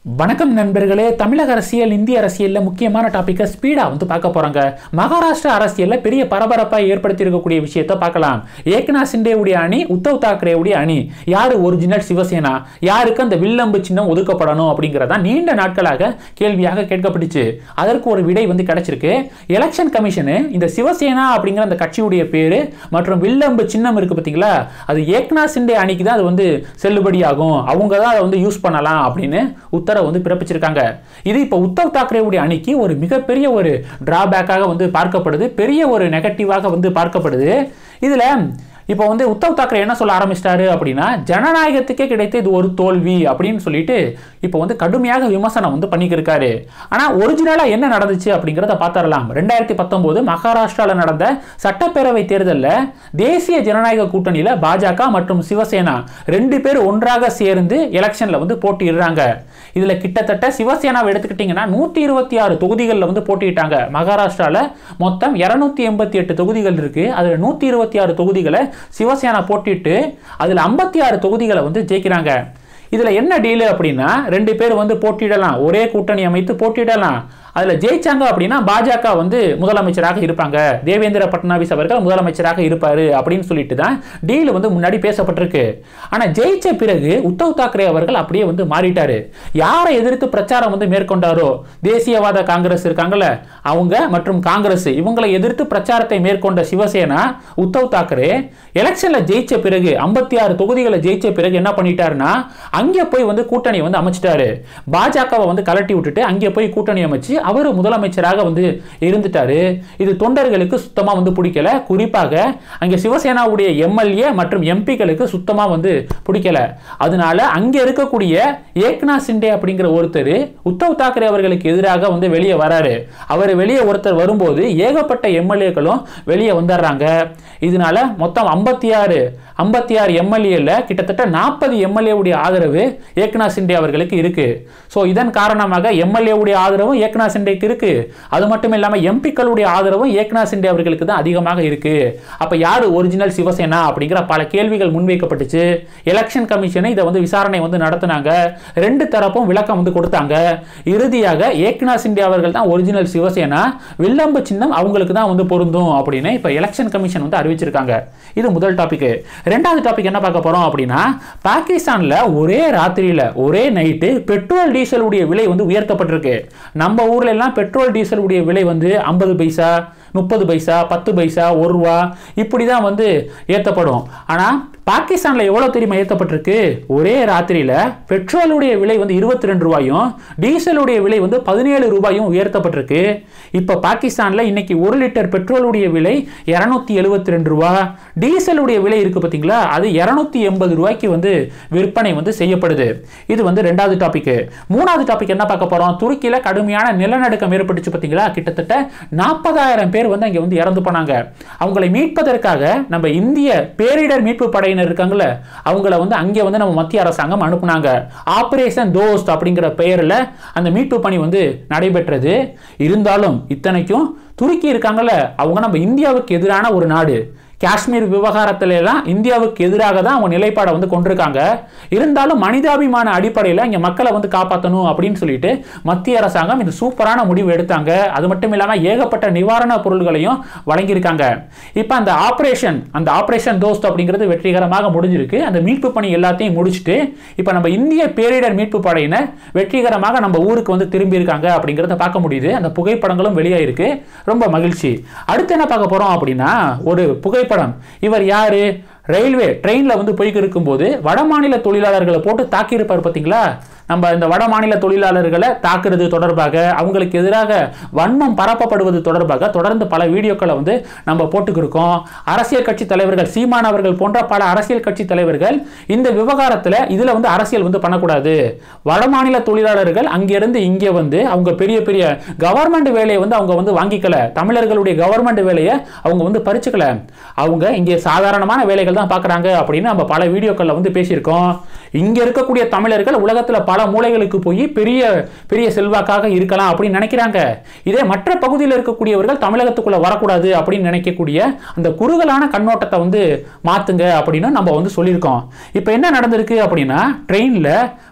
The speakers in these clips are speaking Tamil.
வணக்கம் நண்பர்களே தமிழக அரசியல் இந்திய அரசியலில் முக்கியமான டாப்பிக்கை ஸ்பீடாக வந்து பார்க்க போகிறாங்க மகாராஷ்டிரா அரசியலில் பெரிய பரபரப்பாக ஏற்படுத்தி இருக்கக்கூடிய விஷயத்தை பார்க்கலாம் ஏக்நாத் சிண்டேவுடைய அணி உத்தவ் தாக்கரேவுடைய அணி யார் ஒரிஜினல் சிவசேனா யாருக்கு அந்த வில்லம்பு சின்னம் ஒதுக்கப்படணும் அப்படிங்கிறதா நீண்ட நாட்களாக கேள்வியாக கேட்கப்பட்டுச்சு அதற்கு ஒரு விடை வந்து கிடைச்சிருக்கு எலெக்ஷன் கமிஷனு இந்த சிவசேனா அப்படிங்கிற அந்த கட்சியுடைய பேர் மற்றும் வில்லம்பு சின்னம் இருக்கு பார்த்தீங்களா அது ஏக்நாத் சிண்டே அணிக்கு தான் அது வந்து செல்லுபடியாகும் அவங்க தான் அதை வந்து யூஸ் பண்ணலாம் அப்படின்னு உத்தரவு வந்து பிறப்பிச்சிருக்காங்க இது இப்போ உத்தவ் தாக்கரேவுடைய அணிக்கு ஒரு மிகப்பெரிய ஒரு டிராபேக்காக வந்து பார்க்கப்படுது பெரிய ஒரு நெகட்டிவாக வந்து பார்க்கப்படுது இதில் இப்போ வந்து உத்தவ் தாக்கரே என்ன சொல்ல ஆரம்பிச்சிட்டாரு அப்படின்னா ஜனநாயகத்துக்கே கிடைத்த இது ஒரு தோல்வி அப்படின்னு சொல்லிட்டு இப்போ வந்து கடுமையாக விமர்சனம் வந்து பண்ணிக்கிருக்காரு ஆனால் ஒரிஜினலாக என்ன நடந்துச்சு அப்படிங்கிறத பார்த்துடலாம் ரெண்டாயிரத்தி பத்தொம்போது மகாராஷ்டிராவில் நடந்த சட்டப்பேரவை தேர்தலில் தேசிய ஜனநாயக கூட்டணியில் பாஜக மற்றும் சிவசேனா ரெண்டு பேர் ஒன்றாக சேர்ந்து எலெக்ஷனில் வந்து போட்டியிடுறாங்க இதில் கிட்டத்தட்ட சிவசேனாவை எடுத்துக்கிட்டிங்கன்னா நூற்றி இருபத்தி ஆறு தொகுதிகளில் வந்து போட்டியிட்டாங்க மகாராஷ்டிராவில் மொத்தம் இரநூத்தி எண்பத்தி எட்டு தொகுதிகள் இருக்குது அதில் நூற்றி இருபத்தி ஆறு தொகுதிகளை சிவசேனா போட்டிட்டு அதில் ஐம்பத்தி ஆறு தொகுதிகளை வந்து ஜெயிக்கிறாங்க இதில் என்ன டீலு அப்படின்னா ரெண்டு பேர் வந்து போட்டியிடலாம் ஒரே கூட்டணி அமைத்து போட்டியிடலாம் அதில் ஜெயிச்சாங்க அப்படின்னா பாஜக வந்து முதலமைச்சராக இருப்பாங்க தேவேந்திர பட்னாவிஸ் அவர்கள் முதலமைச்சராக இருப்பார் அப்படின்னு சொல்லிட்டு தான் டீல் வந்து முன்னாடி பேசப்பட்டிருக்கு ஆனால் ஜெயிச்ச பிறகு உத்தவ் தாக்கரே அவர்கள் அப்படியே வந்து மாறிட்டாரு யாரை எதிர்த்து பிரச்சாரம் வந்து மேற்கொண்டாரோ தேசியவாத காங்கிரஸ் இருக்காங்கல்ல அவங்க மற்றும் காங்கிரஸ் இவங்களை எதிர்த்து பிரச்சாரத்தை மேற்கொண்ட சிவசேனா உத்தவ் தாக்கரே எலெக்ஷனில் ஜெயிச்ச பிறகு ஐம்பத்தி ஆறு தொகுதிகளை ஜெயிச்ச பிறகு என்ன பண்ணிட்டாருன்னா அங்கே போய் வந்து கூட்டணி வந்து அமைச்சிட்டாரு பாஜகவை வந்து கலட்டி விட்டுட்டு அங்கே போய் கூட்டணி அமைச்சு அவர் முதலமைச்சராக வந்து இருந்துட்டாரு இது தொண்டர்களுக்கு சுத்தமாக வந்து பிடிக்கல குறிப்பாக அங்கே சிவசேனாவுடைய எம்எல்ஏ மற்றும் எம்பிக்களுக்கு சுத்தமாக வந்து பிடிக்கல அதனால அங்கே இருக்கக்கூடிய ஏக்நாத் சிண்டே அப்படிங்கிற ஒருத்தர் உத்தவ் தாக்கரே அவர்களுக்கு எதிராக வந்து வெளியே வராரு அவர் வெளியே ஒருத்தர் வரும்போது ஏகப்பட்ட எம்எல்ஏக்களும் வெளியே வந்துடுறாங்க இதனால மொத்தம் ஐம்பத்தி ஆறு ஐம்பத்தி ஆறு எம்எல்ஏல கிட்டத்தட்ட நாற்பது எம்எல்ஏவுடைய ஆதரவு ஏக்நாத் சிண்டே அவர்களுக்கு இருக்கு ஸோ இதன் காரணமாக எம்எல்ஏவுடைய ஆதரவும் ஏக்நாத் சிண்டேக்கு இருக்கு அது மட்டும் இல்லாமல் எம்பிக்களுடைய ஆதரவும் ஏக்நாத் சிண்டே அவர்களுக்கு தான் அதிகமாக இருக்கு அப்போ யார் ஒரிஜினல் சிவசேனா அப்படிங்கிற பல கேள்விகள் முன்வைக்கப்பட்டுச்சு எலெக்ஷன் கமிஷனை இதை வந்து விசாரணை வந்து நடத்தினாங்க ரெண்டு தரப்பும் விளக்கம் வந்து கொடுத்தாங்க இறுதியாக ஏக்நாத் சிண்டே அவர்கள் தான் ஒரிஜினல் சிவசேனா வில்லம்பு சின்னம் அவங்களுக்கு தான் வந்து பொருந்தும் அப்படின்னு இப்போ எலெக்ஷன் கமிஷன் வந்து அறிவிச்சிருக்காங்க இது முதல் டாபிக் ரெண்டாவது டாபிக் என்ன பார்க்க போறோம் அப்படின்னா பாகிஸ்தான்ல ஒரே ராத்திரியில ஒரே நைட்டு பெட்ரோல் டீசலுடைய விலை வந்து உயர்த்தப்பட்டிருக்கு நம்ம ஊர்ல எல்லாம் பெட்ரோல் டீசலுடைய விலை வந்து ஐம்பது பைசா முப்பது பைசா பத்து பைசா ஒரு ரூபா இப்படி தான் வந்து ஏற்றப்படும் ஆனால் பாகிஸ்தானில் எவ்வளோ தெரியுமா ஏற்றப்பட்டிருக்கு ஒரே ராத்திரியில் பெட்ரோலுடைய விலை வந்து இருபத்தி ரெண்டு ரூபாயும் டீசலுடைய விலை வந்து பதினேழு ரூபாயும் உயர்த்தப்பட்டிருக்கு இப்போ பாகிஸ்தானில் இன்னைக்கு ஒரு லிட்டர் பெட்ரோலுடைய விலை இரநூத்தி எழுபத்தி ரெண்டு ரூபா டீசலுடைய விலை இருக்குது பார்த்தீங்களா அது இரநூத்தி எண்பது ரூபாய்க்கு வந்து விற்பனை வந்து செய்யப்படுது இது வந்து ரெண்டாவது டாபிக் மூணாவது டாபிக் என்ன பார்க்க போகிறோம் துருக்கியில் கடுமையான நிலநடுக்கம் ஏற்பட்டுச்சு பார்த்தீங்களா கிட்டத்தட்ட நாற்பதாயிரம் பேர் வந்து அங்கே வந்து இறந்து போனாங்க அவங்களை மீட்பதற்காக நம்ம இந்திய பேரிடர் மீட்பு படையினர் இருக்காங்கல்ல அவங்கள வந்து அங்கே வந்து நம்ம மத்திய அரசாங்கம் அனுப்புனாங்க ஆபரேஷன் தோஸ்ட் அப்படிங்கிற பெயரில் அந்த மீட்பு பணி வந்து நடைபெற்றது இருந்தாலும் இத்தனைக்கும் துருக்கி இருக்காங்கல்ல அவங்க நம்ம இந்தியாவுக்கு எதிரான ஒரு நாடு காஷ்மீர் விவகாரத்துல எல்லாம் இந்தியாவுக்கு எதிராக தான் அவங்க நிலைப்பாடை வந்து கொண்டிருக்காங்க இருந்தாலும் மனிதாபிமான அடிப்படையில் இங்கே மக்களை வந்து காப்பாற்றணும் அப்படின்னு சொல்லிட்டு மத்திய அரசாங்கம் இது சூப்பரான முடிவு எடுத்தாங்க அது மட்டும் இல்லாமல் ஏகப்பட்ட நிவாரண பொருள்களையும் வழங்கியிருக்காங்க இப்போ அந்த ஆப்ரேஷன் அந்த ஆப்ரேஷன் தோஸ்த் அப்படிங்கிறது வெற்றிகரமாக முடிஞ்சிருக்கு அந்த மீட்பு பணி எல்லாத்தையும் முடிச்சுட்டு இப்போ நம்ம இந்திய பேரிடர் மீட்பு படையினர் வெற்றிகரமாக நம்ம ஊருக்கு வந்து திரும்பி இருக்காங்க அப்படிங்கிறத பார்க்க முடியுது அந்த புகைப்படங்களும் வெளியாயிருக்கு ரொம்ப மகிழ்ச்சி அடுத்து என்ன பார்க்க போறோம் அப்படின்னா ஒரு புகைப்படம் இவர் யாரு ரயில்வே ட்ரெயினில் வந்து போய்க்கு இருக்கும்போது வடமாநில தொழிலாளர்களை போட்டு தாக்கியிருப்பார் பார்த்தீங்களா நம்ம இந்த வட மாநில தொழிலாளர்களை தாக்குறது தொடர்பாக அவங்களுக்கு எதிராக வன்மம் பரப்பப்படுவது தொடர்பாக தொடர்ந்து பல வீடியோக்களை வந்து நம்ம போட்டுக்கிருக்கோம் அரசியல் கட்சி தலைவர்கள் சீமான் அவர்கள் போன்ற பல அரசியல் கட்சி தலைவர்கள் இந்த விவகாரத்தில் இதில் வந்து அரசியல் வந்து பண்ணக்கூடாது வட மாநில தொழிலாளர்கள் அங்கிருந்து இங்கே வந்து அவங்க பெரிய பெரிய கவர்மெண்ட் வேலையை வந்து அவங்க வந்து வாங்கிக்கல தமிழர்களுடைய கவர்மெண்ட் வேலையை அவங்க வந்து பறிச்சுக்கல அவங்க இங்கே சாதாரணமான வேலைகள் தான் பார்க்குறாங்க அப்படின்னு நம்ம பல வீடியோக்களில் வந்து பேசியிருக்கோம் இங்கே இருக்கக்கூடிய தமிழர்கள் உலகத்தில் பல மூலைகளுக்கு போய் பெரிய பெரிய செல்வாக்காக இருக்கலாம் அப்படின்னு நினைக்கிறாங்க இதே மற்ற பகுதியில் இருக்கக்கூடியவர்கள் தமிழகத்துக்குள்ள வரக்கூடாது அப்படின்னு நினைக்கக்கூடிய அந்த குறுகலான கண்ணோட்டத்தை வந்து மாத்துங்க அப்படின்னு நம்ம வந்து சொல்லியிருக்கோம் இப்போ என்ன நடந்திருக்கு அப்படின்னா ட்ரெயினில்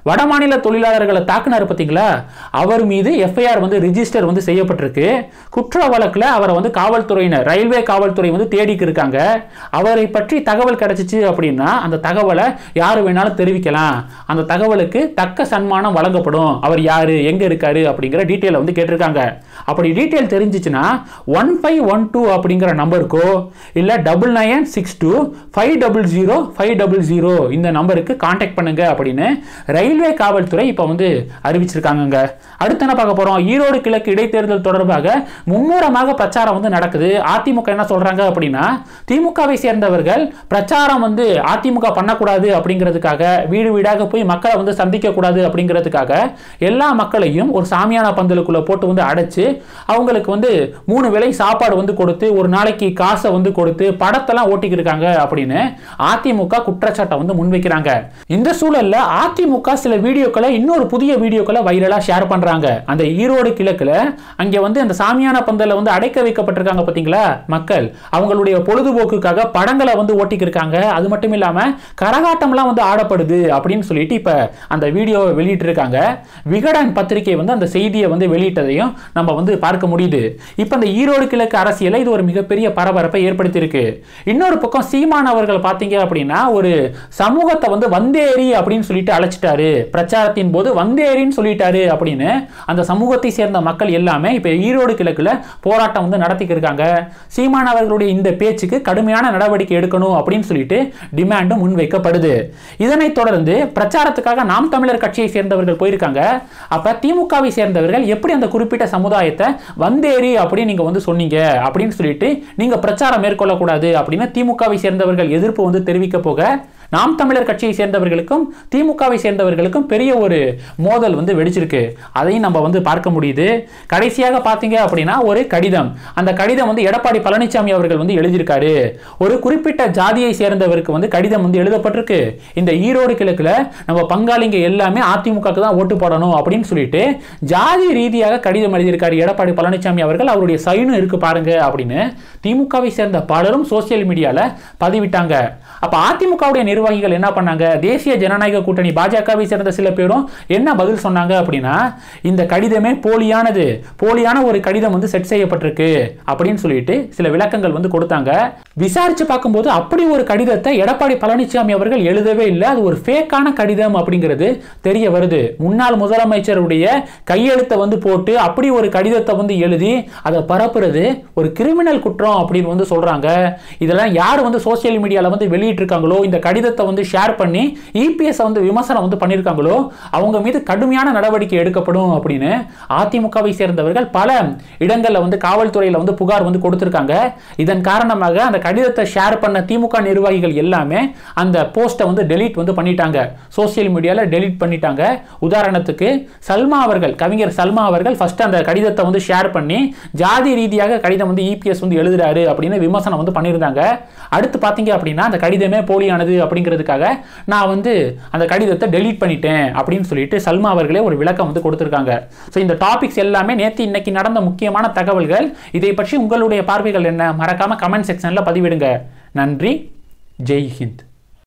வடமாநில தொழிலாளர்களை தாக்குனார் பார்த்தீங்களா அவர் மீது எஃப்ஐஆர் வந்து ரிஜிஸ்டர் வந்து செய்யப்பட்டிருக்கு குற்ற வழக்கில் அவரை வந்து காவல்துறையினர் ரயில்வே காவல்துறை வந்து தேடிக்கு இருக்காங்க அவரை பற்றி தகவல் கிடைச்சிச்சு அப்படின்னா அந்த தகவலை யார் வேணாலும் தெரிவிக்கலாம் அந்த தகவலுக்கு தக்க சன்மானம் வழங்கப்படும் அவர் யாரு எங்க இருக்காரு அப்படிங்கிற டீட்டெயிலை வந்து கேட்டிருக்காங்க அப்படி டீட்டெயில் தெரிஞ்சிச்சுன்னா ஒன் ஃபைவ் ஒன் டூ அப்படிங்கிற நம்பருக்கோ இல்லை double nine six two five double zero five double zero இந்த நம்பருக்கு காண்டாக்ட் பண்ணுங்க அப்படின்னு ரயில்வே காவல்துறை இப்போ வந்து அறிவிச்சிருக்காங்கங்க அடுத்து என்ன பார்க்க போறோம் ஈரோடு கிழக்கு இடைத்தேர்தல் தொடர்பாக மும்முரமாக பிரச்சாரம் வந்து நடக்குது அதிமுக என்ன சொல்றாங்க அப்படின்னா திமுகவை சேர்ந்தவர்கள் பிரச்சாரம் வந்து அதிமுக பண்ணக்கூடாது அப்படிங்கிறதுக்காக வீடு வீடாக போய் மக்களை வந்து சந்திக்க கூடாது அப்படிங்கிறதுக்காக எல்லா மக்களையும் ஒரு சாமியான பந்தலுக்குள்ள போட்டு வந்து அடைச்சு அவங்களுக்கு வந்து மூணு வேளை சாப்பாடு வந்து கொடுத்து ஒரு நாளைக்கு காசை வந்து கொடுத்து படத்தெல்லாம் ஓட்டிக்கிட்டு இருக்காங்க அப்படின்னு அதிமுக குற்றச்சாட்டை வந்து முன்வைக்கிறாங்க இந்த சூழல்ல அதிமுக சில வீடியோக்களை இன்னொரு புதிய வீடியோக்களை வைரலா ஷேர் பண்றாங்க அந்த ஈரோடு கிழக்குல அங்க வந்து அந்த சாமியான பந்தல வந்து அடைக்க வைக்கப்பட்டிருக்காங்க பாத்தீங்களா மக்கள் அவங்களுடைய பொழுதுபோக்குக்காக படங்களை வந்து ஓட்டிக்கிருக்காங்க அது மட்டும் இல்லாம கரகாட்டம்லாம் வந்து ஆடப்படுது அப்படின்னு சொல்லிட்டு இப்ப அந்த வீடியோவை வெளியிட்டிருக்காங்க விகடன் பத்திரிகை வந்து அந்த செய்தியை வந்து வெளியிட்டதையும் நம்ம வந்து பார்க்க முடியுது இப்போ இந்த ஈரோடு கிழக்கு அரசியலை இது ஒரு மிகப்பெரிய பரபரப்பை ஏற்படுத்தியிருக்கு இன்னொரு பக்கம் சீமான் அவர்கள் பார்த்தீங்க அப்படின்னா ஒரு சமூகத்தை வந்து வந்தேரி அப்படின்னு சொல்லிட்டு அழைச்சிட்டாரு பிரச்சாரத்தின் போது வந்தேரின்னு சொல்லிட்டாரு அப்படின்னு அந்த சமூகத்தை சேர்ந்த மக்கள் எல்லாமே இப்போ ஈரோடு கிழக்குல போராட்டம் வந்து நடத்திக்கிட்டு இருக்காங்க சீமான் அவர்களுடைய இந்த பேச்சுக்கு கடுமையான நடவடிக்கை எடுக்கணும் அப்படின்னு சொல்லிட்டு டிமாண்டும் முன்வைக்கப்படுது இதனைத் தொடர்ந்து பிரச்சாரத்துக்காக நாம் தமிழர் கட்சியை சேர்ந்தவர்கள் போயிருக்காங்க அப்ப திமுகவை சேர்ந்தவர்கள் எப்படி அந்த குறிப்பிட்ட சமுதாயத்தை வந்தேரி அப்படின்னு நீங்க வந்து சொன்னீங்க அப்படின்னு சொல்லிட்டு நீங்க பிரச்சாரம் மேற்கொள்ளக்கூடாது அப்படின்னு திமுகவை சேர்ந்தவர்கள் எதிர்ப்பு வந்து தெரிவிக்க போக நாம் தமிழர் கட்சியை சேர்ந்தவர்களுக்கும் திமுகவை சேர்ந்தவர்களுக்கும் பெரிய ஒரு மோதல் வந்து வெடிச்சிருக்கு அதையும் நம்ம வந்து பார்க்க முடியுது கடைசியாக பார்த்தீங்க அப்படின்னா ஒரு கடிதம் அந்த கடிதம் வந்து எடப்பாடி பழனிசாமி அவர்கள் வந்து எழுதியிருக்காரு ஒரு குறிப்பிட்ட ஜாதியை சேர்ந்தவருக்கு வந்து கடிதம் வந்து எழுதப்பட்டிருக்கு இந்த ஈரோடு கிழக்குல நம்ம பங்காளிங்க எல்லாமே அதிமுகக்கு தான் ஓட்டு போடணும் அப்படின்னு சொல்லிட்டு ஜாதி ரீதியாக கடிதம் எழுதியிருக்காரு எடப்பாடி பழனிசாமி அவர்கள் அவருடைய சைனும் இருக்கு பாருங்க அப்படின்னு திமுகவை சேர்ந்த பலரும் சோசியல் மீடியால பதிவிட்டாங்க அப்ப அதிமுகவுடைய நிர்வாகிகள் என்ன பண்ணாங்க தேசிய ஜனநாயக கூட்டணி பாஜகவை சேர்ந்த சில பேரும் என்ன பதில் சொன்னாங்க அப்படின்னா இந்த கடிதமே போலியானது போலியான ஒரு கடிதம் வந்து செட் செய்யப்பட்டிருக்கு அப்படின்னு சொல்லிட்டு சில விளக்கங்கள் வந்து கொடுத்தாங்க விசாரிச்சு பார்க்கும்போது அப்படி ஒரு கடிதத்தை எடப்பாடி பழனிசாமி அவர்கள் எழுதவே இல்லை அது ஒரு ஃபேக்கான கடிதம் அப்படிங்கிறது தெரிய வருது முன்னாள் முதலமைச்சருடைய கையெழுத்தை வந்து போட்டு அப்படி ஒரு கடிதத்தை வந்து எழுதி அதை பரப்புறது ஒரு கிரிமினல் குற்றம் அப்படின்னு வந்து சொல்றாங்க இதெல்லாம் யார் வந்து சோசியல் மீடியாவில் வந்து வெளியிட்டிருக்காங்களோ இந்த கடிதத்தை வந்து ஷேர் பண்ணி இபிஎஸ் வந்து விமர்சனம் வந்து பண்ணியிருக்காங்களோ அவங்க மீது கடுமையான நடவடிக்கை எடுக்கப்படும் அப்படின்னு அதிமுகவை சேர்ந்தவர்கள் பல இடங்களில் வந்து காவல்துறையில் வந்து புகார் வந்து கொடுத்திருக்காங்க இதன் காரணமாக அந்த கடிதத்தை ஷேர் பண்ண திமுக நிர்வாகிகள் எல்லாமே அந்த போஸ்ட்டை வந்து டெலீட் வந்து பண்ணிட்டாங்க சோசியல் மீடியாவில் டெலீட் பண்ணிட்டாங்க உதாரணத்துக்கு சல்மா அவர்கள் கவிஞர் சல்மா அவர்கள் ஃபர்ஸ்ட் அந்த கடிதத்தை வந்து ஷேர் பண்ணி ஜாதி ரீதியாக கடிதம் வந்து இபிஎஸ் வந்து எழுதுறாரு அப்படின்னு விமர்சனம் வந்து பண்ணியிருந்தாங்க அடுத்து பார்த்தீங்க அப்படின்னா அந்த கடிதமே போலியானது அப்படிங்கிறதுக்காக நான் வந்து அந்த கடிதத்தை டெலீட் பண்ணிட்டேன் அப்படின்னு சொல்லிட்டு சல்மா அவர்களே ஒரு விளக்கம் வந்து கொடுத்துருக்காங்க ஸோ இந்த டாபிக்ஸ் எல்லாமே நேற்று இன்னைக்கு நடந்த முக்கியமான தகவல்கள் இதை பற்றி உங்களுடைய பார்வைகள் என்ன மறக்காம கமெண்ட் செக்ஷனில் பதிவிடுங்க நன்றி ஜெய் ஹிந்த்